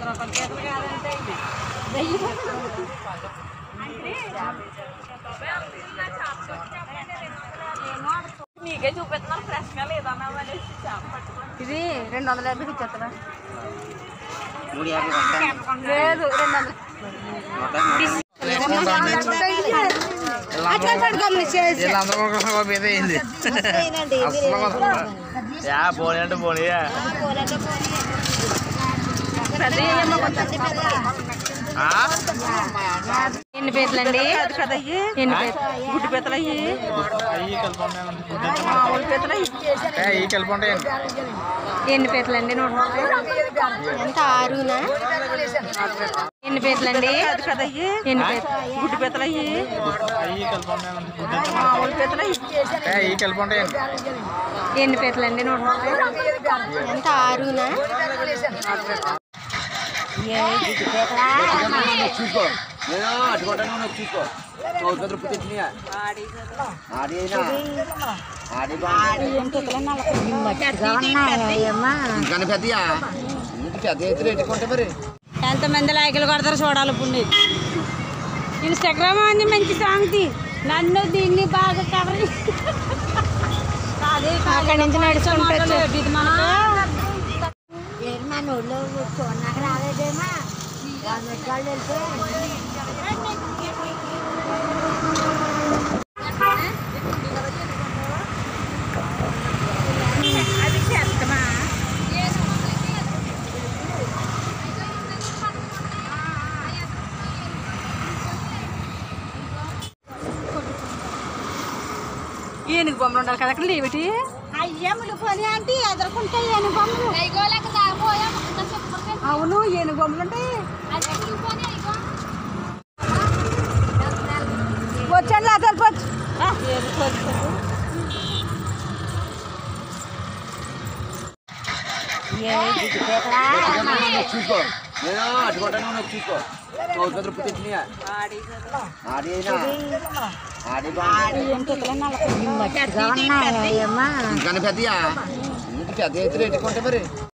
రూపాయల పీతలు కాదంటే ఇది నీకే చూపిస్తున్నాను ఫ్రెష్గా లేదన్నా అనేసి చేప పట్టుకొని ఇది రెండు వందల యాభైకి ఇచ్చేస్తారా మూడు యాభై కొంటాను. లేదు రెండు వందలు వీళ్ళందరూ ఒక మీద అయింది అసలు వదలరు. యా పోనీ అంటే పోనీయా ఆ? ఎన్ని పీతలు అండి ఎన్ని పీతలు గుడ్డు పీతలు అయ్యి మామూలు పీతలు అయ్యి ఏ, ఈ కలిపి ఉంటాయండి ఎన్ని పీతలు అండి నూట ముప్పై ఎంత ఆరునా ఎన్ని పీతలు అండి ఎన్ని పీతలు గుడ్డు పీతలు అయ్యి మామూలు పీతలు అయ్యి ఏ, ఈ కలిపి ఉంటాయండి ఎన్ని పీతలు అండి నూట ముప్పై ఎంత ఆరునా చూసుకో నేను అడ్డుకుంటాను నువ్వు చూసుకో చౌక రూపాయలు తెచ్చినాయా ఆడి అయినా ఆడి ఇంకా పెద్దయా ఇంక పెద్ద ఎత్తులు ఎట్టుకుంటే మరి ఎంతమంది లైకులు కొడతారు చూడాలి ఇప్పుడు నీకు ఇన్స్టాగ్రామ్ అని మంచి సాంగ్ నన్ను దీన్ని బాగా కవర్ అక్కడి నుంచి నడుచుకుంటే ఇది మనకు అది చేస్తామా ఏనుగు బొమ్మలు ఉండాలి కదా అక్కడ లేవిటి అయ్యములు పని అంటే ఎదుర్కొంటాయి ఏనుగు బొమ్మలు అవును ఏనుగు బొమ్మలు ఉంటాయి వచ్చండి అసలు పొచ్చు చూసుకో నేను అడ్డుకుంటాను నువ్వు చూసుకో చౌక రూపాయలు తెచ్చినాయా ఆడి అయినా ఆడి ఇంకా పెద్దయా ఇంక పెద్ద ఎత్తులు ఎట్టుకుంటే మరి